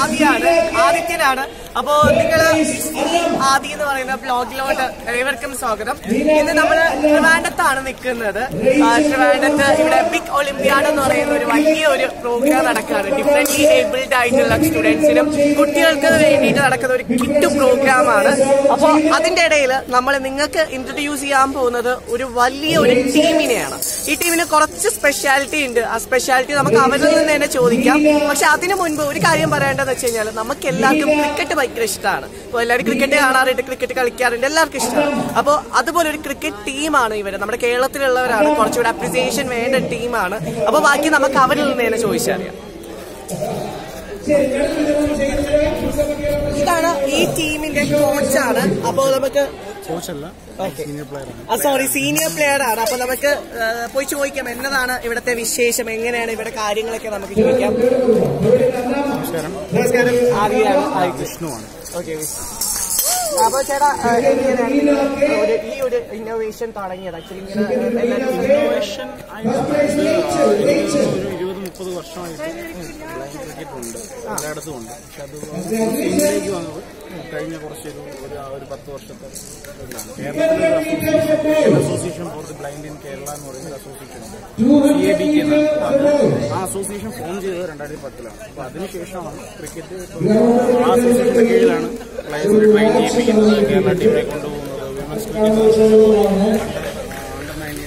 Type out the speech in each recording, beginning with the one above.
ആദിയാണ് ആദിത്യനാണ് അപ്പോ നിങ്ങള് ആദി എന്ന് പറയുന്ന ബ്ലോഗിലോട്ട് ഏവർക്കും സ്വാഗതം ഇന്ന് നമ്മള് ട്രിവാൻഡത്താണ് നിൽക്കുന്നത് ആ, ട്രിവാൻഡത്ത് ഇവിടെ ബിഗ് ഒളിമ്പ്യാഡ് എന്ന് പറയുന്ന ഒരു വലിയ ഒരു പ്രോഗ്രാം നടക്കാറ് ഡിഫറെന്റ്ലി ഏബിൾഡ് ആയിട്ടുള്ള സ്റ്റുഡൻസിനും കുട്ടികൾക്ക് വേണ്ടിയിട്ട് നടക്കുന്ന ഒരു കിറ്റ് പ്രോഗ്രാം ആണ് അപ്പോ അതിന്റെ ഇടയിൽ നമ്മൾ നിങ്ങൾക്ക് ഇൻട്രൊഡ്യൂസ് ചെയ്യാൻ പോകുന്നത് ഒരു വലിയ ഒരു ടീമിനെയാണ് ഈ ടീമിന് കുറച്ച് സ്പെഷ്യാലിറ്റി ഉണ്ട് ആ സ്പെഷ്യാലിറ്റി നമുക്ക് അവരിൽ നിന്ന് തന്നെ ചോദിക്കാം പക്ഷെ അതിനു മുൻപ് ഒരു കാര്യം പറയേണ്ടതെന്ന് വെച്ച് കഴിഞ്ഞാൽ നമുക്ക് എല്ലാവർക്കും ക്രിക്കറ്റ് ഭയങ്കര ഇഷ്ടമാണ് അപ്പോൾ എല്ലാവരും ക്രിക്കറ്റ് കാണാറുണ്ട് ക്രിക്കറ്റ് കളിക്കാറുണ്ട് എല്ലാവർക്കും ഇഷ്ടമാണ് അപ്പോൾ അതുപോലെ ഒരു ക്രിക്കറ്റ് ടീമാണ് ഇവര് നമ്മുടെ കേരളത്തിലുള്ളവരാണ് കുറച്ചുകൂടെ അപ്രിസിയേഷൻ വേണ്ട ടീമാണ് അപ്പോൾ ബാക്കി നമുക്ക് അവരിൽ നിന്ന് തന്നെ ചോദിച്ചറിയാം ഇതാണ് ഈ ടീമിന്റെ കോച്ചാണ് അപ്പോൾ നമുക്ക് കോച്ചല്ല സീനിയർ പ്ലെയർ ആണ് സോറി സീനിയർ പ്ലെയർ ആണ് അപ്പൊ നമുക്ക് ആ, പോയി ചോദിക്കാം എന്നതാണ് ഇവിടുത്തെ വിശേഷം എങ്ങനെയാണ് ഇവിടെ കാര്യങ്ങളൊക്കെ നമുക്ക് ചോദിക്കാം നമസ്കാരം നമസ്കാരം ആദിയാണ് ആദി വിഷ്ണുവാണ് ഓക്കെ അപ്പൊ ചേട്ടാ ആ, എങ്ങനെയാണ് ഇത് ഒരു ഈ ഒരു ഇന്നോവേഷൻ തുടങ്ങിയത് ആക്ച്വലി ഇങ്ങനെ എല്ലാവരും ഇന്നോവേഷൻ ആയിട്ട് ഒരു ഇരുപത് മുപ്പത് വർഷമായിട്ട് ബ്ലൈൻഡ് ക്രിക്കറ്റ് ഉണ്ട് എല്ലായിടത്തും ഉണ്ട് പക്ഷെ അത് ഇന്ത്യയിലേക്ക് വന്നത് കഴിഞ്ഞ കുറച്ചൊരു ഒരു ആ ഒരു പത്ത് വർഷത്തെ ഇതാണ് കേരളത്തിലെ association for the blind in Kerala എന്ന് പറയുന്ന അസോസിയേഷൻ ഉണ്ട് സി എ ബി കെ അത് ആ അസോസിയേഷൻ ഫോം ചെയ്തത് രണ്ടായിരത്തി പത്തിലാണ് അപ്പൊ അതിനുശേഷമാണ് ക്രിക്കറ്റ് ആ അസോസിയേഷന്റെ കീഴിലാണ് പ്ലേയേഴ്സിനെ ട്രെയിൻ ചെയ്യിപ്പിക്കുന്നത് കേരള ടീമിനെ കൊണ്ടുപോകുന്നത് വിമൻസ് ക്രിക്കറ്റ് അണ്ടർ നയൻറ്റീൻ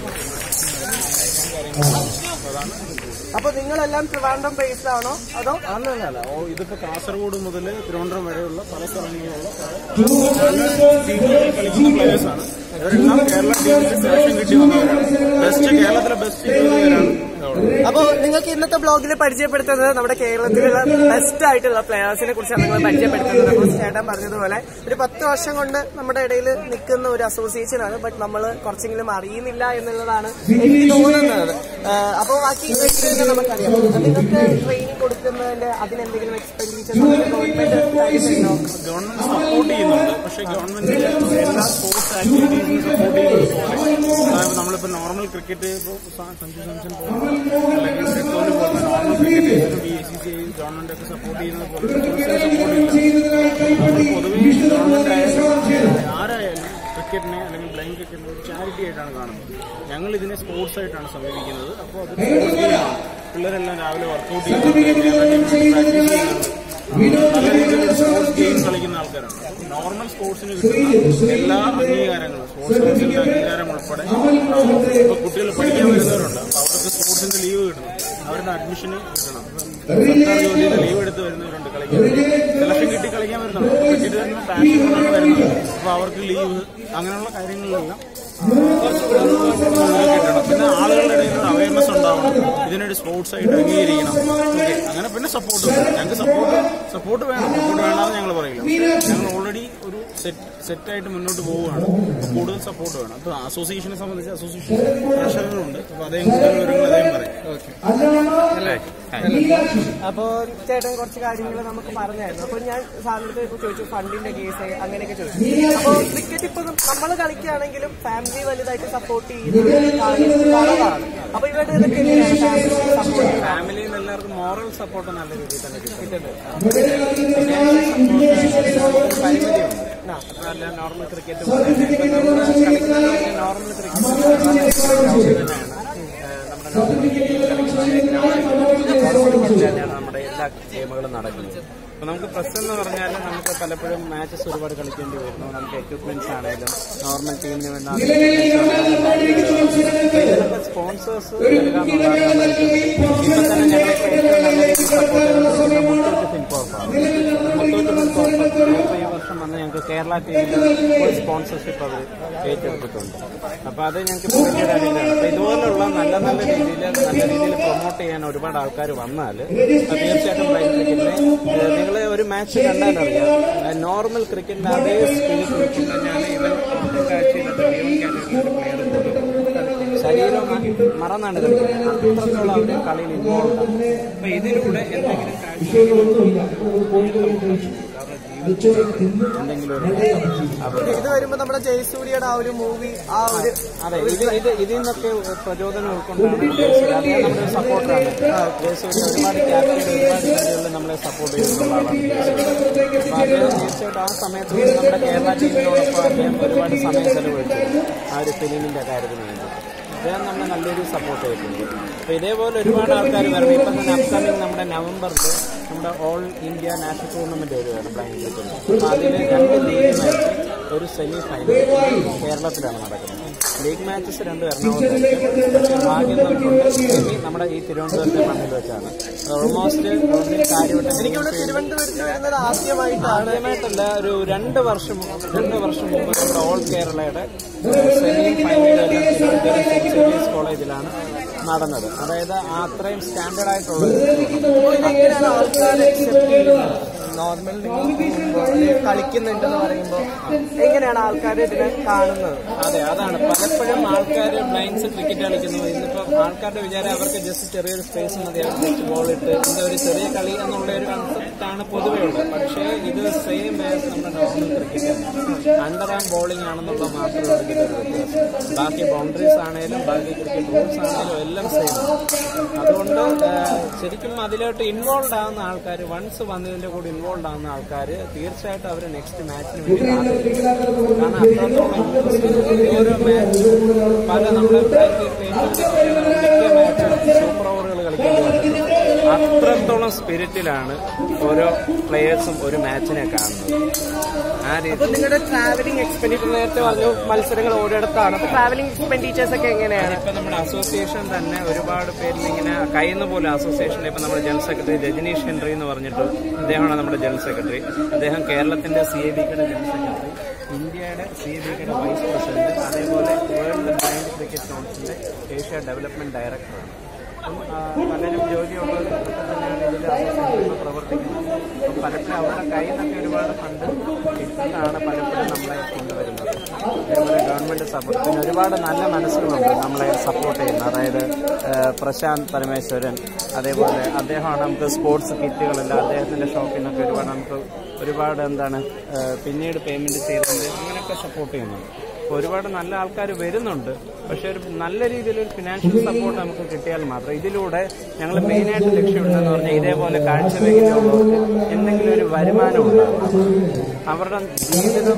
അതാണ് അപ്പൊ നിങ്ങളെല്ലാം ട്രിവാൻഡ്രം ബേസ്ഡ് ആണോ അതോ അല്ലല്ല ഓ ഇതിപ്പോ കാസർഗോഡ് മുതൽ തിരുവനന്തപുരം വരെയുള്ള പല സ്ഥലങ്ങളിലുള്ള ടീമുകളിൽ കളിക്കുന്ന പ്ലേയേഴ്സ് ആണ് ഇവരെല്ലാം കേരള ടീമിൽ സെലക്ഷൻ കിട്ടി വന്നവരാണ് ബെസ്റ്റ് കേരളത്തിലെ ബെസ്റ്റ് ഇരുപത് പേരാണ് അവിടെ അപ്പൊ നിങ്ങൾക്ക് ഇന്നത്തെ ബ്ലോഗിൽ പരിചയപ്പെടുത്തുന്നത് നമ്മുടെ കേരളത്തിലുള്ള ബെസ്റ്റ് ആയിട്ടുള്ള പ്ലെയേഴ്സിനെ കുറിച്ചാണ് നിങ്ങൾ പരിചയപ്പെടുത്തുന്നത് അപ്പോൾ ചേട്ടൻ പറഞ്ഞതുപോലെ ഒരു പത്ത് വർഷം കൊണ്ട് നമ്മുടെ ഇടയിൽ നിൽക്കുന്ന ഒരു അസോസിയേഷൻ ആണ് ബട്ട് നമ്മൾ കുറച്ചെങ്കിലും അറിയുന്നില്ല എന്നുള്ളതാണ് എനിക്ക് തോന്നുന്നത് അപ്പോൾ ബാക്കി ഇവർക്ക് നമുക്കറിയാം നിങ്ങൾക്ക് ട്രെയിനിങ് കൊടുക്കുന്നതിന്റെ അതിനെന്തെങ്കിലും എക്സ്പെൻഡിച്ചർ ഗവൺമെന്റ് തരുന്നുണ്ടോ ഗവൺമെന്റ് സപ്പോർട്ട് ചെയ്യുന്നുണ്ട് പക്ഷേ ഗവൺമെന്റ് എല്ലാ സ്പോർട്സ് ആക്ടിവിറ്റീസിനും സപ്പോർട്ട് ചെയ്യുന്നത് പോലെ അതായത് നമ്മളിപ്പോ നോർമൽ ക്രിക്കറ്റ് ഇപ്പോൾ സഞ്ജു സാംസൺ പോലെ അല്ലെങ്കിൽ വിരാട് കോഹ്ലി പോലെ normal cricket B S C C government ഒക്കെ സപ്പോർട്ട് ചെയ്യുന്നത് പോലെ സപ്പോർട്ട് ചെയ്യില്ല നമ്മൾ പൊതുവേ ഗവൺമെന്റ് ആയാലും ആരായാലും ക്രിക്കറ്റിനെ അല്ലെങ്കിൽ ബ്ലൈൻഡ് ക്രിക്കറ്റിനെ ഒരു ചാരിറ്റി ആയിട്ടാണ് കാണുന്നത് ഞങ്ങൾ ഇതിനെ സ്പോർട്സ് ആയിട്ടാണ് സമീപിക്കുന്നത് അപ്പോൾ അത് sports ഗെയിമാണ്. പിള്ളേരെല്ലാം രാവിലെ വർക്കൗട്ട് ചെയ്യുന്നുണ്ട് പ്രാക്ടീസ് ചെയ്യുന്നുണ്ട് നല്ല രീതിയിൽ സ്പോർട്സ് ഗെയിം കളിക്കുന്ന ആൾക്കാരാണ് നോർമൽ സ്പോർട്സിന് കിട്ടുന്ന എല്ലാ അംഗീകാരങ്ങളും സ്പോർട്സ് കൗൺസിലിന്റെ അംഗീകാരം ഉൾപ്പെടെ ഇപ്പൊ കുട്ടികൾ പഠിക്കാൻ വരുന്നവരുണ്ട് അപ്പൊ അവർക്ക് സ്പോർട്സിന്റെ ലീവ് കിട്ടണം അവരുടെ അഡ്മിഷന് കിട്ടണം സർക്കാർ ജോലിയിൽ ലീവ് എടുത്ത് വരുന്നവരുണ്ട് കളിക്കാൻ സെലക്ഷൻ കിട്ടി കളിക്കാൻ വരുന്നുണ്ട് ക്രിക്കറ്റ് തന്നെ പാഷനാണ് വരുന്നത് അപ്പൊ അവർക്ക് ലീവ് അങ്ങനെയുള്ള കാര്യങ്ങളിലെല്ലാം കിട്ടണം പിന്നെ ആളുകളുടെ ഇടയിൽ ഒരു അവയർനെസ് ഉണ്ടാവണം ഇതിനൊരു സ്പോർട്സ് ആയിട്ട് അംഗീകരിക്കണം ഓക്കെ അങ്ങനെ പിന്നെ സപ്പോർട്ട് ഞങ്ങൾക്ക് സപ്പോർട്ട് സപ്പോർട്ട് വേണം സപ്പോർട്ട് വേണമെന്ന് ഞങ്ങൾ പറയില്ല ഞങ്ങൾ ഓൾറെഡി ഒരു സെറ്റ് സെറ്റായിട്ട് മുന്നോട്ട് പോവുകയാണ് അപ്പോൾ കൂടുതൽ സപ്പോർട്ട് വേണം അപ്പോൾ അസോസിയേഷനെ സംബന്ധിച്ച് അസോസിയേഷൻ പ്രഷറുകളുണ്ട് അപ്പോൾ അതേ കൂടുതൽ വിവരങ്ങൾ അതേം പറയും അല്ലേ അപ്പോ ചേട്ടൻ കുറച്ച് കാര്യങ്ങൾ നമുക്ക് പറഞ്ഞായിരുന്നു അപ്പൊ ഞാൻ സാറിനടുത്ത് ഇപ്പൊ ചോദിച്ചു ഫണ്ടിന്റെ കേസ് അങ്ങനെയൊക്കെ ചോദിച്ചു അപ്പൊ ക്രിക്കറ്റ് ഇപ്പൊ നമ്മൾ കളിക്കുകയാണെങ്കിലും ഫാമിലി വലുതായിട്ട് സപ്പോർട്ട് ചെയ്യുന്നത് കുറവാണ് അപ്പൊ ഇവരുടെ ഇതൊക്കെ എങ്ങനെയാണ് ഫാമിലി സപ്പോർട്ട് ഫാമിലിയിൽ നിന്ന് എല്ലാവർക്കും മോറൽ സപ്പോർട്ട് നല്ല രീതിയിൽ തന്നെ കിട്ടുന്നുണ്ട് പരിമിതിയുണ്ട് നല്ല നോർമൽ ക്രിക്കറ്റ് നോർമൽ ക്രിക്കറ്റ് തന്നെയാണ് നമ്മുടെ എല്ലാ ഗെയിമുകളും നടക്കുന്നത് അപ്പൊ നമുക്ക് പ്രശ്നം എന്ന് പറഞ്ഞാൽ നമുക്ക് പലപ്പോഴും മാച്ചസ് ഒരുപാട് കളിക്കേണ്ടി വരുന്നു നമുക്ക് എക്യുപ്മെന്റ്സ് ആണെങ്കിലും നോർമൽ ടീമിന് വേണ്ട സ്പോൺസേഴ്സ് ഇപ്പൊ തന്നെ ഞങ്ങൾക്ക് ഏറ്റവും നല്ല രീതിയിൽ സപ്പോർട്ട് മുത്തൂറ്റ് ഫിൻകോർപ്പാണ് മുത്തൂറ്റ് ഫിൻകോർപ്പ് ഈ വർഷം വന്ന് ഞങ്ങൾക്ക് കേരള ടീമിൽ ഒരു സ്പോൺസർഷിപ്പ് അവർ ഏറ്റെടുത്തിട്ടുണ്ട് അപ്പൊ അത് ഞങ്ങൾക്ക് വലിയ കാര്യമാണ് അപ്പൊ ഇതുപോലുള്ള നല്ല നല്ല രീതിയിൽ നല്ല രീതിയിൽ പ്രൊമോട്ട് ചെയ്യാൻ ഒരുപാട് ആൾക്കാർ വന്നാൽ തീർച്ചയായിട്ടും ബ്ലൈൻഡ് ക്രിക്കറ്റിനെ നിങ്ങൾ ഒരു മാച്ച് കണ്ടാലറിയാം നോർമൽ ക്രിക്കറ്റിന്റെ അതേ സ്പീഡ് കളിക്കുന്ന ഞാൻ ഇവൻ കാഴ്ചയിലത്തെ പ്ലെയർ ശരീരം മറന്നാണ് കളിക്കുന്നത് അത്രത്തോളം അവരുടെ കളിയിൽ ഇൻവോൾവ് ആണ് അപ്പൊ ഇതിലൂടെ എന്തെങ്കിലും കാഴ്ച കാരണം എന്തെങ്കിലും ഒരു അവർ ഇത് വരുമ്പോ നമ്മുടെ ജയസൂര്യയുടെ ആ ഒരു മൂവി ആ ഒരു അതെ ഇത് ഇത് ഇതിൽ നിന്നൊക്കെ പ്രചോദനം ഉൾക്കൊണ്ടാണ് ഉദ്ദേശിച്ചത് അദ്ദേഹം നമ്മുടെ ഒരു സപ്പോർട്ടറാണ് ജയസൂര്യ ഒരുപാട് ക്യാപ്റ്റൻ ഒരുപാട് കളികളിൽ നമ്മളെ സപ്പോർട്ട് ചെയ്യുന്നുള്ള ആളാണ് അപ്പോൾ അദ്ദേഹം തീർച്ചയായിട്ടും ആ സമയത്ത് നമ്മുടെ കേരള ടീമിനോടൊപ്പം അദ്ദേഹം ഒരുപാട് സമയം ചെലവഴിച്ചു ആ ഒരു ഫിലിമിന്റെ കാര്യത്തിന് വേണ്ടി അദ്ദേഹം നമ്മളെ നല്ലൊരു സപ്പോർട്ട് ചെയ്തിട്ടുണ്ട് അപ്പോൾ ഇതേപോലെ ഒരുപാട് ആൾക്കാർ വരണം ഇപ്പം തന്നെ അപ്കമിങ് നമ്മുടെ നവംബറിൽ നമ്മുടെ ഓൾ ഇന്ത്യ നാഷണൽ ടൂർണമെന്റ് വരികയാണ് ബ്ലൈൻഡ് ക്രിക്കറ്റ് അപ്പോൾ അതിൽ രണ്ട് ലീഗ് മാച്ച് ഒരു സെമി ഫൈനൽ കേരളത്തിലാണ് നടക്കുന്നത് ലീഗ് മാച്ചസ് രണ്ട് എറണാകുളത്ത് പക്ഷേ ഭാഗ്യം നമുക്കുണ്ട് സെമി നമ്മുടെ ഈ തിരുവനന്തപുരത്തെ മണ്ണിൽ വെച്ചാണ് ഓൾമോസ്റ്റ് കാര്യമായിട്ട് എനിക്കിവിടെ തിരുവനന്തപുരത്ത് വരുന്നത് ആദ്യമായിട്ടാണ് ആദ്യമായിട്ടല്ല ഒരു രണ്ട് വർഷം രണ്ട് വർഷം മുമ്പ് നമ്മുടെ ഓൾ കേരളയുടെ സെമി ഫൈനലെല്ലാം തിരുവനന്തപുരം സെന്റ് സേവിയേഴ്സ് കോളേജിലാണ് നടന്നത് അതായത് ആ അത്രയും സ്റ്റാൻഡേർഡ് ആയിട്ടുള്ള ഒരു tournament. എങ്ങനെയാണ് ആൾക്കാർ അക്സെപ്റ്റ് ചെയ്യുന്നത് നോർമൽ കളിക്കുന്നുണ്ടെന്ന് പറയുമ്പോൾ എങ്ങനെയാണ് ആൾക്കാർ ഇതിനെ കാണുന്നത് അതെ അതാണ് പലപ്പോഴും ആൾക്കാർ ബ്ലൈൻഡ്സ് ക്രിക്കറ്റ് കളിക്കുന്നത് ഇന്നിപ്പം ആൾക്കാരുടെ വിചാരം അവർക്ക് ജസ്റ്റ് ചെറിയൊരു സ്പേസ് മതി അവർ ജസ്റ്റ് ബോൾ ഇട്ട് എന്താ ഒരു ചെറിയ കളി എന്നുള്ള ഒരു കൺസെപ്റ്റാണ് പൊതുവേ ഉള്ളത് പക്ഷേ ഇത് സെയിം ആസ് നമ്മുടെ normal cricket under arm bowling ആണെന്നുള്ള മാത്രമേ ഉള്ളൂ ഇതിലൊരു വ്യത്യാസം ബാക്കി ബൗണ്ടറീസ് ആണെങ്കിലും ബാക്കി ക്രിക്കറ്റ് റൂൾസ് ആണെങ്കിലും എല്ലാം സെയിം അതുകൊണ്ട് ആ, ശരിക്കും അതിലോട്ട് ഇൻവോൾവ് ആവുന്ന ആൾക്കാർ വൺസ് വന്നതിന്റെ കൂടെ ഇൻവോൾവ് ആവുന്ന ആൾക്കാർ തീർച്ചയായിട്ടും അവർ നെക്സ്റ്റ് മാച്ചിന് വേണ്ടി കാത്തിരിക്കും. കാരണം അത്രത്തോളം interest ഓരോ മാച്ച് പല നമ്മുടെ സൂപ്പർ ഓവറുകൾ കളിക്കേണ്ടി വന്നിട്ടുണ്ട് അത്രത്തോളം സ്പിരിറ്റിലാണ് ഓരോ പ്ലേയേഴ്സും ഒരു മാച്ചിനെ കാണുന്നത് ആ രീതി അപ്പൊ നിങ്ങളുടെ ട്രാവലിംഗ് എക്സ്പെൻഡിച്ചർ നേരത്തെ പറഞ്ഞു മത്സരങ്ങൾ ഓരോടത്താണ് അപ്പൊ ട്രാവലിംഗ് എക്സ്പെൻഡിച്ചേഴ്സ് ഒക്കെ എങ്ങനെയാണ് ഇപ്പൊ നമ്മുടെ അസോസിയേഷൻ തന്നെ ഒരുപാട് പേരിൽ ഇങ്ങനെ കഴിയുന്ന പോലെ അസോസിയേഷൻ ഇപ്പൊ നമ്മുടെ ജനറൽ സെക്രട്ടറി രജനീഷ് ഹെൻറി എന്ന് പറഞ്ഞിട്ട് അദ്ദേഹമാണ് നമ്മുടെ ജനറൽ സെക്രട്ടറി അദ്ദേഹം കേരളത്തിന്റെ സി എ ബിയുടെ ജനറൽ സെക്രട്ടറി ഇന്ത്യയുടെ സി എ ബിയുടെ വൈസ് പ്രസിഡന്റ് അതേപോലെ വേൾഡ് ബ്ലൈൻഡ് ക്രിക്കറ്റ് കൗൺസിലിന്റെ ഏഷ്യ ഡെവലപ്മെന്റ് ഡയറക്ടറാണ് അപ്പം ആ, പലരും ജോലിയുള്ളവരൊക്കെ തന്നെയാണ് ഇതിൽ അസോസിയേഷനിൽ പ്രവർത്തിക്കുന്നത് അപ്പം പലപ്പോഴും അവരുടെ കയ്യിൽ നിന്നൊക്കെ ഒരുപാട് ഫണ്ട് കിട്ടുന്നതാണ് പലപ്പോഴും നമ്മളെ കൊണ്ടുവരുന്നത് അതേപോലെ ഗവൺമെന്റ് സപ്പോർട്ട് പിന്നെ ഒരുപാട് നല്ല മനസ്സുകളുണ്ട് നമ്മളെ സപ്പോർട്ട് ചെയ്യുന്നത് അതായത് ആ, പ്രശാന്ത് പരമേശ്വരൻ അതേപോലെ അദ്ദേഹമാണ് നമുക്ക് സ്പോർട്സ് കിറ്റുകളെല്ലാം അദ്ദേഹത്തിന്റെ ഷോപ്പിൽ നിന്നൊക്കെ ഒരുപാട് നമുക്ക് ഒരുപാട് എന്താണ് ആ, പിന്നീട് പേയ്മെന്റ് ചെയ്തതിന്റെ അങ്ങനെയൊക്കെ സപ്പോർട്ട് ചെയ്യുന്നുണ്ട് അപ്പോൾ ഒരുപാട് നല്ല ആൾക്കാർ വരുന്നുണ്ട് പക്ഷെ ഒരു നല്ല രീതിയിൽ ഒരു ഫിനാൻഷ്യൽ സപ്പോർട്ട് നമുക്ക് കിട്ടിയാൽ മാത്രം ഇതിലൂടെ ഞങ്ങൾ മെയിനായിട്ട് ലക്ഷ്യമിടുന്നതെന്ന് പറഞ്ഞാൽ ഇതേപോലെ കാഴ്ചവെക്കുന്നുള്ളവർക്ക് എന്തെങ്കിലും ഒരു വരുമാനം ഉണ്ടാകും അവരുടെ ജീവിതം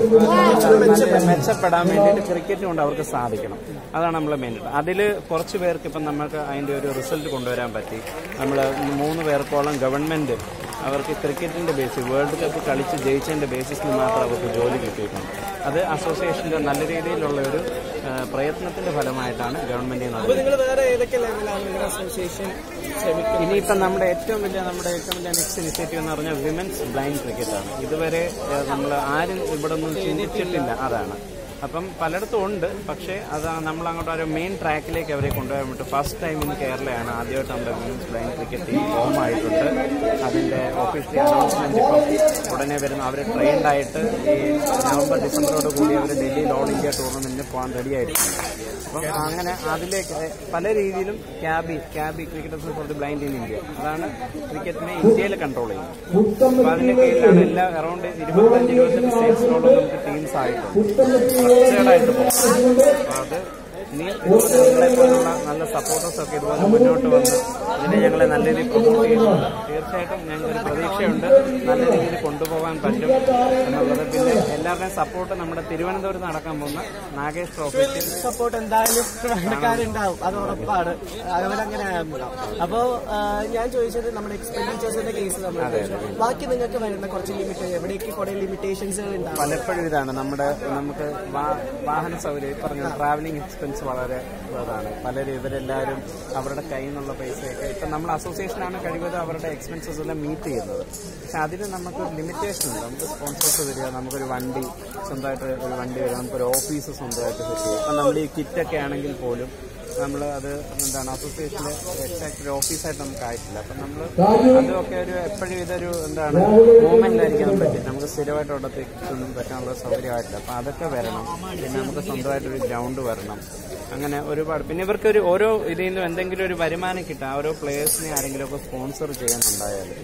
നല്ല മെച്ചപ്പെടാൻ വേണ്ടിയിട്ട് ക്രിക്കറ്റ് കൊണ്ട് അവർക്ക് സാധിക്കണം അതാണ് നമ്മളെ മെയിൻ അതിൽ കുറച്ച് പേർക്ക് ഇപ്പം നമുക്ക് അതിൻ്റെ ഒരു റിസൾട്ട് കൊണ്ടുവരാൻ പറ്റി നമ്മൾ മൂന്ന് പേർക്കോളം ഗവൺമെന്റ് അവർക്ക് ക്രിക്കറ്റിന്റെ ബേസിസ് വേൾഡ് കപ്പ് കളിച്ച് ജയിച്ചതിന്റെ ബേസിസിൽ മാത്രം അവർക്ക് ജോലി കിട്ടിയിട്ടുണ്ട് അത് അസോസിയേഷന്റെ നല്ല രീതിയിലുള്ള ഒരു ആ, പ്രയത്നത്തിന്റെ ഫലമായിട്ടാണ് ഗവൺമെന്റ് അപ്പൊ നടന്നത് നിങ്ങൾ വേറെ ഏതൊക്കെ ലെവലാണ് നിങ്ങളുടെ അസോസിയേഷൻ ശ്രമിക്കുന്നത് ഇനിയിപ്പം നമ്മുടെ ഏറ്റവും വലിയ നമ്മുടെ ഏറ്റവും വലിയ നെക്സ്റ്റ് ഇനിഷ്യേറ്റീവ് എന്ന് പറഞ്ഞാൽ വിമൻസ് ബ്ലൈൻഡ് ക്രിക്കറ്റ് ആണ് ഇതുവരെ നമ്മൾ ആരും ഇവിടെ ഒന്നും ചിന്തിച്ചിട്ടില്ല അതാണ് അപ്പം പലയിടത്തും ഉണ്ട് പക്ഷേ അത് നമ്മൾ അങ്ങോട്ട് ഒരു മെയിൻ ട്രാക്കിലേക്ക് അവരെ കൊണ്ടുപോകാൻ വേണ്ടി ഫസ്റ്റ് ടൈം ഇൻ കേരളയാണ് ആദ്യമായിട്ട് നമ്മുടെ women's blind cricket team form ആയിട്ടുണ്ട് അതിന്റെ ഒഫീഷ്യലി അനൗൺസ്മെന്റ് ഇപ്പം ഉടനെ വരുന്നു അവർ ട്രെയിൻഡ് ആയിട്ട് ഈ നവംബർ ഡിസംബറോട് കൂടി അവർ ഡൽഹിയിൽ ഓൾ ഇന്ത്യ ടൂർണമെന്റിന് പോകാൻ റെഡി ആയിട്ടുണ്ട് അപ്പം അങ്ങനെ അതിലേക്ക് പല രീതിയിലും CABI CABI cricket for the blind in India അതാണ് ക്രിക്കറ്റിനെ ഇന്ത്യയിൽ കൺട്രോൾ ചെയ്യുന്നത് അപ്പൊ അതിന്റെ കീഴിലാണ് എല്ലാ അറൌണ്ട് ഇരുപത്തഞ്ച് ഇരുപത്തെട്ട് സ്റ്റേറ്റ്സിനോളം നമുക്ക് ടീംസ് ആയിട്ടുണ്ട് സ്ട്രക്ചേർഡായിട്ട് പോകും അപ്പൊ അത് ഇനി ഇതുപോലെ നമ്മളെ പോലുള്ള നല്ല സപ്പോർട്ടേഴ്സ് ഒക്കെ ഇതുപോലെ മുന്നോട്ട് വന്ന് ഇതിനെ ഞങ്ങളെ നല്ല രീതിയിൽ പ്രൊമോട്ട് ചെയ്യുന്നുണ്ട് തീർച്ചയായിട്ടും ഞങ്ങൾക്കൊരു പ്രതീക്ഷയുണ്ട് നല്ല രീതിയിൽ കൊണ്ടുപോകാൻ പറ്റും എന്നുള്ളത് പിന്നെ എല്ലാവരുടെയും സപ്പോർട്ട് നമ്മുടെ തിരുവനന്തപുരത്ത് നടക്കാൻ പോകുന്ന നാഗേഷ് ട്രോഫിക്ക് സപ്പോർട്ട് എന്തായാലും വേണ്ടക്കാരുണ്ടാവും അത് ഉറപ്പാണ് അവരങ്ങനെ ആകുമ്പോൾ അപ്പോ ആ, ഞാൻ ചോദിച്ചത് നമ്മുടെ എക്സ്പെൻഡിച്ചേഴ്സിന്റെ കേസ് നമ്മൾ ചോദിച്ചു. ബാക്കി നിങ്ങൾക്ക് വരുന്ന കുറച്ച് ലിമിറ്റ് എവിടേക്ക് കുറെ ലിമിറ്റേഷൻസുകൾ ഉണ്ടാവും പലപ്പോഴും ഇതാണ് നമ്മുടെ നമുക്ക് വാ- വാഹന സൗകര്യം ഈ പറഞ്ഞ ട്രാവലിംഗ് എക്സ്പെൻസ് വളരെ ഇതാണ് പലരും ഇവരെല്ലാവരും അവരുടെ കയ്യിൽ നിന്നുള്ള പൈസയൊക്കെ ഇപ്പം നമ്മൾ അസോസിയേഷനാണ് കഴിവതും അവരുടെ എക്സ്പെൻസസ് എല്ലാം മീറ്റ് ചെയ്യുന്നത് പക്ഷെ അതിന് നമുക്ക് ലിമിറ്റേഷൻ ഉണ്ട് നമുക്ക് സ്പോൺസേഴ്സ് വരിക നമുക്കൊരു വണ്ടി സ്വന്തമായിട്ട് ഒരു വണ്ടി വരിക നമുക്കൊരു ഓഫീസ് സ്വന്തമായിട്ട് സെറ്റ് ചെയ്യും ഇപ്പം നമ്മൾ ഈ കിറ്റൊക്കെ ആണെങ്കിൽ പോലും നമ്മൾ അത് എന്താണ് അസോസിയേഷനിലെ എക്സാക്ട് ഒരു ഓഫീസായിട്ട് നമുക്ക് ആയിട്ടില്ല അപ്പം നമ്മൾ അതൊക്കെ ഒരു എപ്പോഴും ഇതൊരു എന്താണ് മൂവ്മെന്റിലായിരിക്കും നമുക്ക് പറ്റും നമുക്ക് സ്ഥിരമായിട്ട് അവിടെ എത്തിക്കൊന്നും പറ്റാനുള്ള സൗകര്യമായിട്ടില്ല അപ്പം അതൊക്കെ വരണം പിന്നെ നമുക്ക് സ്വന്തമായിട്ടൊരു ഗ്രൗണ്ട് വരണം അങ്ങനെ ഒരുപാട് പിന്നെ ഇവർക്ക് ഒരു ഓരോ ഇതിൽ നിന്നും എന്തെങ്കിലും ഒരു വരുമാനം കിട്ടാം ഓരോ പ്ലേയേഴ്സിനെ ആരെങ്കിലും ഒക്കെ സ്പോൺസർ ചെയ്യാനുണ്ടായാൽ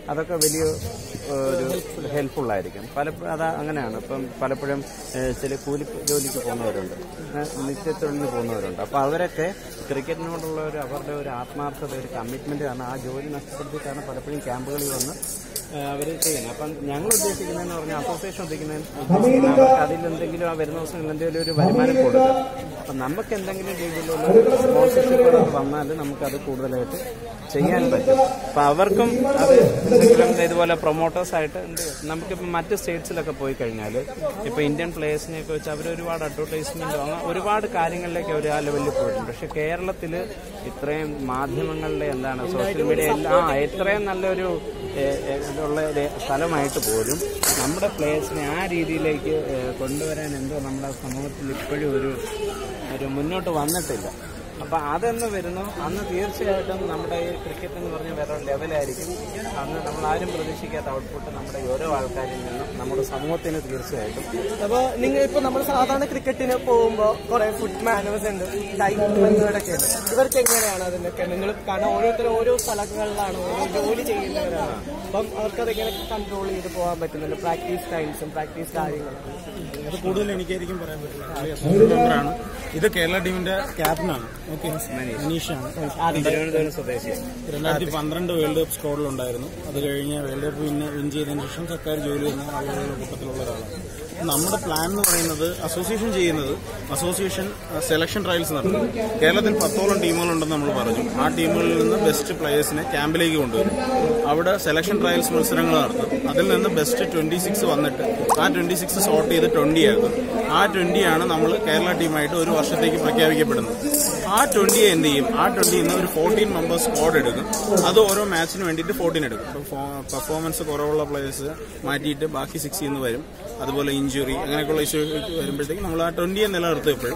അതൊക്കെ വലിയ ഒരു ഹെൽപ്ഫുൾ ആയിരിക്കും പലപ്പോഴും അത് അങ്ങനെയാണ് ഇപ്പം പലപ്പോഴും ഏഹ്, ചില കൂലി ജോലിക്ക് പോകുന്നവരുണ്ട് ഏഹ്, നിത്യത്തൊഴിലിന് പോകുന്നവരുണ്ട് അപ്പോൾ അവരൊക്കെ ക്രിക്കറ്റിനോടുള്ള ഒരു അവരുടെ ഒരു ആത്മാർത്ഥത ഒരു കമ്മിറ്റ്മെന്റ് കാരണം ആ ജോലി നഷ്ടപ്പെടുത്തിയിട്ടാണ് പലപ്പോഴും ക്യാമ്പുകളിൽ വന്ന് അവർ ചെയ്യുന്നത് അപ്പം ഞങ്ങൾ ഉദ്ദേശിക്കുന്നതെന്ന് പറഞ്ഞാൽ അസോസിയേഷൻ ഉദ്ദേശിക്കുന്നത് ഉദ്ദേശിക്കുന്നത് അവർക്ക് അതിൽ എന്തെങ്കിലും ആ വരുന്ന ദിവസം എന്തെങ്കിലും ഒരു വരുമാനം കൊടുക്കുക അപ്പം നമുക്ക് എന്തെങ്കിലും രീതിയിലുള്ള സ്പോൺസർഷിപ്പ് വന്നാൽ നമുക്കത് കൂടുതലായിട്ട് ചെയ്യാൻ പറ്റും അപ്പം അവർക്കും അത് എന്തെങ്കിലും ഇതുപോലെ പ്രൊമോട്ടേഴ്സ് ആയിട്ട് ഉണ്ട് നമുക്കിപ്പോൾ മറ്റ് സ്റ്റേറ്റ്സിലൊക്കെ പോയി കഴിഞ്ഞാൽ ഇപ്പോൾ ഇന്ത്യൻ പ്ലേയേഴ്സിനെയൊക്കെ വെച്ച് അവർ ഒരുപാട് അഡ്വർടൈസ്മെന്റോ അങ്ങനെ ഒരുപാട് കാര്യങ്ങളിലേക്ക് അവർ ആ ലെവലിൽ പോയിട്ടുണ്ട് പക്ഷെ കേരളത്തിൽ ഇത്രയും മാധ്യമങ്ങളിലെ എന്താണ് സോഷ്യൽ മീഡിയ എല്ലാം ആ ഇത്രയും നല്ലൊരു ഏഹ്, ഏഹ്, ഇതുള്ള ഒരു സ്ഥലമായിട്ട് പോലും നമ്മുടെ പ്ലേയേഴ്സിനെ ആ രീതിയിലേക്ക് ഏഹ്, കൊണ്ടുവരാൻ എന്തോ നമ്മുടെ സമൂഹത്തിൽ ഇപ്പോഴും ഒരു ഒരു മുന്നോട്ട് വന്നിട്ടില്ല അപ്പൊ അതെന്ന് വരുന്നു അന്ന് തീർച്ചയായിട്ടും നമ്മുടെ ഈ ക്രിക്കറ്റ് എന്ന് പറഞ്ഞ വേറെ ലെവലായിരിക്കും അന്ന് നമ്മൾ ആരും പ്രതീക്ഷിക്കാത്ത ഔട്ട്പുട്ട് നമ്മുടെ ഓരോ ആൾക്കാരിൽ നിന്നും നമ്മുടെ സമൂഹത്തിന് തീർച്ചയായിട്ടും അപ്പൊ നിങ്ങൾ ഇപ്പൊ നമ്മൾ സാധാരണ ക്രിക്കറ്റിന് പോകുമ്പോ കുറെ ഫുഡ് മാനേഴ്സ് ഉണ്ട് ഡയറ്റ് മെത്തേഡൊക്കെ ഉണ്ട് ഇവർക്ക് എങ്ങനെയാണ് അതിനൊക്കെ നിങ്ങൾ കാരണം ഓരോരുത്തരും ഓരോ സ്ഥലങ്ങളിലാണ് ഓരോ ജോലി ചെയ്യുന്നവരാണ് അപ്പം അവർക്ക് അതെങ്ങനെ കൺട്രോൾ ചെയ്ത് പോകാൻ പറ്റുന്നുണ്ട് പ്രാക്ടീസ് ടൈംസും പ്രാക്ടീസ് കാര്യങ്ങളും അത് കൂടുതൽ എനിക്കായിരിക്കും പറയാൻ പറ്റില്ല പുള്ളി അസോസിയേറ്റ് മെമ്പറാണ് ഇത് കേരള ടീമിന്റെ ക്യാപ്റ്റനാണ് ഓക്കെ മനീഷാണ് തിരുവനന്തപുരം സ്വദേശിയാണ് രണ്ടായിരത്തി പന്ത്രണ്ട് വേൾഡ് കപ്പ് സ്കോഡിലുണ്ടായിരുന്നു അത് കഴിഞ്ഞ് വേൾഡ് കപ്പ് വിന്ന് വിൻ ചെയ്തതിനു ശേഷം സർക്കാർ ജോലി ചെയ്യുന്ന ആളുകളുടെ കൂട്ടത്തിലുള്ള ഒരാളാണ് നമ്മുടെ പ്ലാൻ എന്ന് പറയുന്നത് അസോസിയേഷൻ ചെയ്യുന്നത് അസോസിയേഷൻ സെലക്ഷൻ ട്രയൽസ് നടത്തും കേരളത്തിൽ പത്തോളം ടീമുകളുണ്ടെന്ന് നമ്മൾ പറഞ്ഞു ആ ടീമുകളിൽ നിന്ന് ബെസ്റ്റ് പ്ലേയേഴ്സിനെ ക്യാമ്പിലേക്ക് കൊണ്ടുവരും അവിടെ സെലക്ഷൻ ട്രയൽസ് മത്സരങ്ങൾ നടത്തും അതിൽ നിന്ന് ബെസ്റ്റ് ട്വന്റി സിക്സ് വന്നിട്ട് ആ ട്വന്റി സിക്സ് സോർട്ട് ചെയ്ത് ട്വന്റി ആക്കും ആ ട്വന്റിയാണ് നമ്മൾ കേരള ടീമായിട്ട് ഒരു വർഷത്തേക്ക് പ്രഖ്യാപിക്കപ്പെടുന്നത് ആ ട്വന്റി എന്ത് ചെയ്യും ആ ട്വന്റിയിൽ നിന്ന് ഒരു ഫോർട്ടീൻ മെമ്പേഴ്സ് സ്ക്വാഡ് എടുക്കും അത് ഓരോ മാച്ചിന് വേണ്ടിയിട്ട് ഫോർട്ടീൻ എടുക്കും പെർഫോമൻസ് കുറവുള്ള പ്ലേയേഴ്സ് മാറ്റിയിട്ട് ബാക്കി സിക്സിൽ നിന്ന് വരും അതുപോലെ ഇഞ്ചുറി അങ്ങനെയൊക്കെയുള്ള ഇഷ്യൂ വരുമ്പോഴത്തേക്ക് നമ്മൾ ആ ട്വന്റിയെ നിലനിർത്തും എപ്പോഴും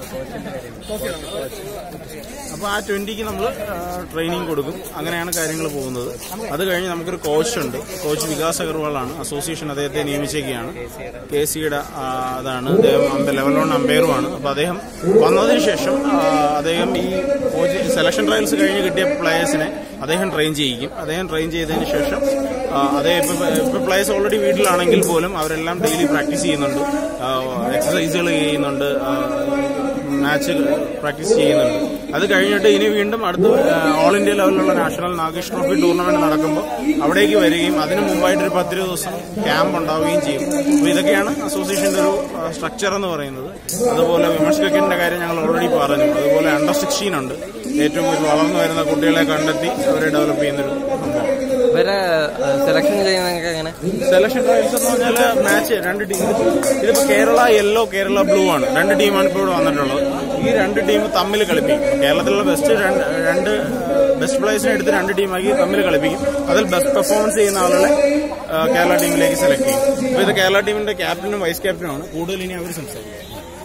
അപ്പോൾ ആ ട്വന്റിക്ക് നമ്മൾ ട്രെയിനിങ് കൊടുക്കും അങ്ങനെയാണ് കാര്യങ്ങൾ പോകുന്നത് അത് കഴിഞ്ഞ് നമുക്കൊരു കോച്ച് ഉണ്ട് കോച്ച് വികാസ് അഗർവാളാണ് അസോസിയേഷൻ അദ്ദേഹത്തെ നിയമിച്ചേക്കുകയാണ് കെ സിയുടെ അതാണ് അദ്ദേഹം ലെവൽ വൺ അമ്പയറുമാണ് അപ്പോൾ അദ്ദേഹം വന്നതിന് ശേഷം ആ, അദ്ദേഹം ഈ കോച്ച് സെലക്ഷൻ ട്രയൽസ് കഴിഞ്ഞ് കിട്ടിയ പ്ലേയേഴ്സിനെ അദ്ദേഹം ട്രെയിൻ ചെയ്യിക്കും അദ്ദേഹം ട്രെയിൻ ചെയ്തതിന് ശേഷം ആ, അദ്ദേഹം ഇപ്പൊ ഇപ്പൊ പ്ലേയേഴ്സ് ഓൾറെഡി വീട്ടിലാണെങ്കിൽ പോലും അവരെല്ലാം ഡെയിലി പ്രാക്ടീസ് ചെയ്യുന്നുണ്ട് എക്സസൈസുകൾ ചെയ്യുന്നുണ്ട് ആ, മാച്ച് പ്രാക്ടീസ് ചെയ്യുന്നുണ്ട് അത് കഴിഞ്ഞിട്ട് ഇനി വീണ്ടും അടുത്ത ഓൾ ഇന്ത്യ ലെവലിലുള്ള നാഷണൽ നാഗേഷ് ട്രോഫി ടൂർണമെന്റ് നടക്കുമ്പോൾ അവിടേക്ക് വരികയും അതിനു മുമ്പായിട്ട് ഒരു പത്ത് ഇരുപത് ദിവസം ക്യാമ്പ് ഉണ്ടാവുകയും ചെയ്യും അപ്പോൾ ഇതൊക്കെയാണ് അസോസിയേഷന്റെ ഒരു സ്ട്രക്ചർ എന്ന് പറയുന്നത് അതുപോലെ വിമൻസ് ക്രിക്കറ്റിന്റെ കാര്യം ഞങ്ങൾ ഓൾറെഡി പറഞ്ഞു അതുപോലെ അണ്ടർ സിക്സ്റ്റീൻ ഉണ്ട് ഏറ്റവും കൂടുതൽ വളർന്നു വരുന്ന കുട്ടികളെ കണ്ടെത്തി അവരെ ഡെവലപ്പ് ചെയ്യുന്നൊരു സംഭവം ഇവരെ സെലക്ഷൻ ചെയ്യുന്നതൊക്കെ എങ്ങനെ സെലക്ഷൻ ട്രയൽസ് എന്ന് പറഞ്ഞാൽ മാച്ച് രണ്ട് ടീം ഇതിപ്പോ കേരള യെല്ലോ കേരള ബ്ലൂ ആണ് രണ്ട് ടീമാണ് ഇപ്പോൾ ഇവിടെ വന്നിട്ടുള്ളത് ഈ രണ്ട് ടീം തമ്മിൽ കളിപ്പിക്കും കേരളത്തിലുള്ള ബെസ്റ്റ് രണ്ട് രണ്ട് ബെസ്റ്റ് പ്ലേയേഴ്സിനെ എടുത്ത് രണ്ട് ടീമാക്കി തമ്മിൽ കളിപ്പിക്കും അതിൽ ബെസ്റ്റ് പെർഫോമൻസ് ചെയ്യുന്ന ആളുകളെ ആ, കേരള ടീമിലേക്ക് സെലക്ട് ചെയ്യും അപ്പോൾ ഇത് കേരള ടീമിന്റെ ക്യാപ്റ്റനും വൈസ് ക്യാപ്റ്റനുമാണ് കൂടുതൽ ഇനി അവർ സംസാരിക്കും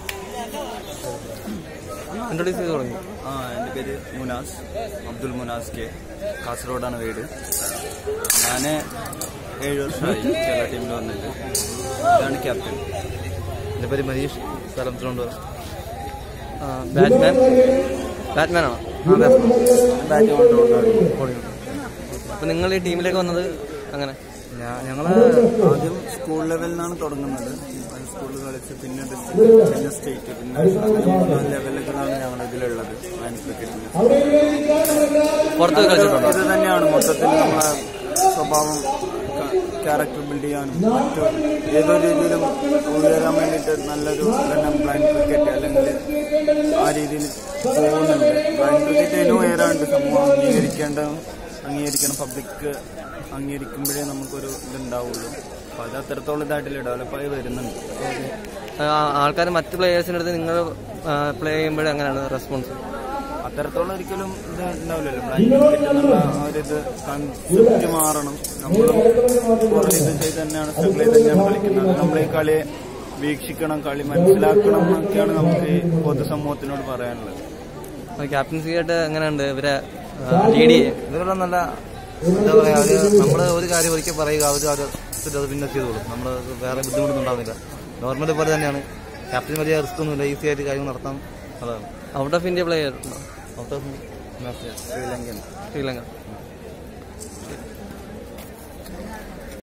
ഇൻട്രൊഡ്യൂസ് ചെയ്ത് തുടങ്ങി ആ എൻ്റെ പേര് മുനാസ് അബ്ദുൽ മുനാസ് കെ കാസർഗോഡാണ് വീട് ഞാൻ ഏഴ് വർഷമായി കേരള ടീമിൽ വന്നിട്ട് ഇതാണ് ക്യാപ്റ്റൻ എൻ്റെ പേര് മനീഷ് സ്ഥലം തിരുവനന്തപുരം ബാറ്റ്മാൻ ബാറ്റ്മാൻ ആണോ ആ ബാറ്റ് അപ്പം നിങ്ങൾ ഈ ടീമിലേക്ക് വന്നത് അങ്ങനെ ഞങ്ങൾ ആദ്യം സ്കൂൾ ലെവലിൽ നിന്നാണ് തുടങ്ങുന്നത് അത് സ്കൂളിൽ കളിച്ച് പിന്നെ ഡിസ്ട്രിക്ട് പിന്നെ സ്റ്റേറ്റ് പിന്നെ അങ്ങനെ മൂന്ന് ലെവലുകളാണ് ഞങ്ങൾ ഇതിലുള്ളത് വയൻ ക്രിക്കറ്റിൽ പുറത്ത് പോയി കളിച്ചിട്ടുണ്ടോ ഇത് തന്നെയാണ് മൊത്തത്തിൽ നമ്മളെ സ്വഭാവം ക്യാരക്ടർ ബിൽഡ് ചെയ്യാനും മറ്റു ഏതോ രീതിയിലും ഉയരാൻ വേണ്ടിയിട്ട് നല്ലൊരു തന്നെ ബ്ലൈൻഡ് ക്രിക്കറ്റ് അല്ലെങ്കിൽ ആ രീതിയിൽ പോകുന്നുണ്ട് ബ്ലൈൻഡ് ക്രിക്കറ്റ് അതിനും ഉയരാണ്ട് സമൂഹം അംഗീകരിക്കേണ്ട അംഗീകരിക്കണം പബ്ലിക് അംഗീകരിക്കുമ്പോഴേ നമുക്കൊരു ഇതുണ്ടാവുള്ളൂ അപ്പോൾ അത് അത്രത്തോളം ഇതായിട്ടില്ല ഡെവലപ്പായി വരുന്നുണ്ട് ആൾക്കാർ മറ്റ് പ്ലേയേഴ്സിൻ്റെ അടുത്ത് നിങ്ങൾ പ്ലേ ചെയ്യുമ്പോഴേ അങ്ങനെയാണ് റെസ്പോൺസ് അത്തരത്തോളം ഒരിക്കലും ഇത് ഉണ്ടാവില്ലല്ലോ ബ്ലൈൻഡ് ക്രിക്കറ്റ് എന്നുള്ള ആ ഒരു ഇത് കൺസെപ്റ്റ് മാറണം നമ്മളും കുറേ ഇത് ചെയ്ത് തന്നെയാണ് സ്ട്രഗിൾ ചെയ്ത് തന്നെയാണ് കളിക്കുന്നത് നമ്മൾ ഈ കളിയെ വീക്ഷിക്കണം കളി മനസ്സിലാക്കണം എന്നൊക്കെയാണ് നമുക്ക് ഈ പൊതുസമൂഹത്തിനോട് പറയാനുള്ളത് ക്യാപ്റ്റൻസി ആയിട്ട് എങ്ങനെയുണ്ട് ഇവരെ ലീഡ് ചെയ്യും ഇതുപോലെ നല്ല എന്താ പറയാ അവര് നമ്മള് ഒരു കാര്യം ഒരിക്കൽ പറയുക അവര് അത് അത് പിന്നെ ചെയ്തോളും നമ്മൾ വേറെ ബുദ്ധിമുട്ടൊന്നും ഉണ്ടാവുന്നില്ല നോർമൽ പോലെ തന്നെയാണ് ക്യാപ്റ്റൻ വലിയ റിസ്ക് ഒന്നുമില്ല ഈസി ആയിട്ട് കാര്യങ്ങൾ നടത്താം അതാണ് ഔട്ട് ഓഫ് ഇന്ത്യ പ്ലെയർ ഉണ്ടോ ഔട്ട് ഓഫ് ശ്രീലങ്കൻ ശ്രീലങ്ക